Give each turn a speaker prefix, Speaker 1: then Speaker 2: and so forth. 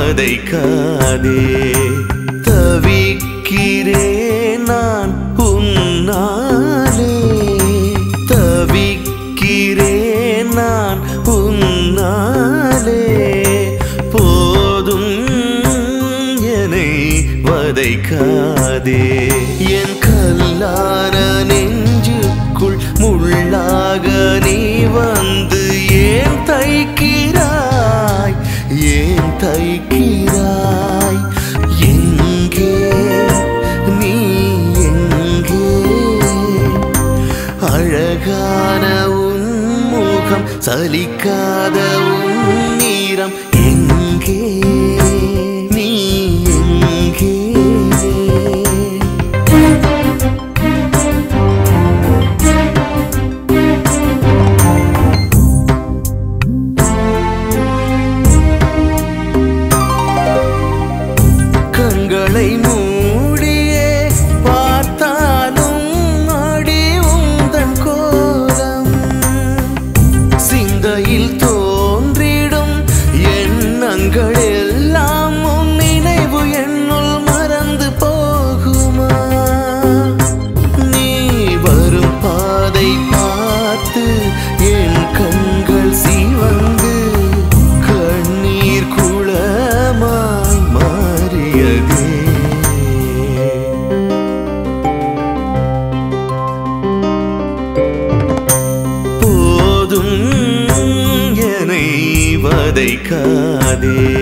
Speaker 1: வதைக்காதே தவிக்கிறேன் நான் உன்னாலே தவிக்கிறேன் நான் உன்னாலே போதும் என்னை வதைக்காதே என் கல்லான நெஞ்சுக்குள் முள்ளாக நீ வந்து ஏன் தைக்கிறாய் ஏன் தைக்கிறாய் எங்கே நீ எங்கே அழகான உன் முகம் சலிக்காத உன் நீரம் எங்கே நீ எங்கே கண்களை மூடியே பார்த்தாலும் அடி உந்தன் கோலம் சிந்தையில் தோன்றிடும் எண்ணங்கள் எல்லாம் உன் நினைவு என்னுள் மறந்து போகுமா நீ வரும் பாதை பார்த்து என் கண்கள் சிவந்து கண்ணீர் குளமாய் மாறியதே போதும் என்னை வதைக்காதே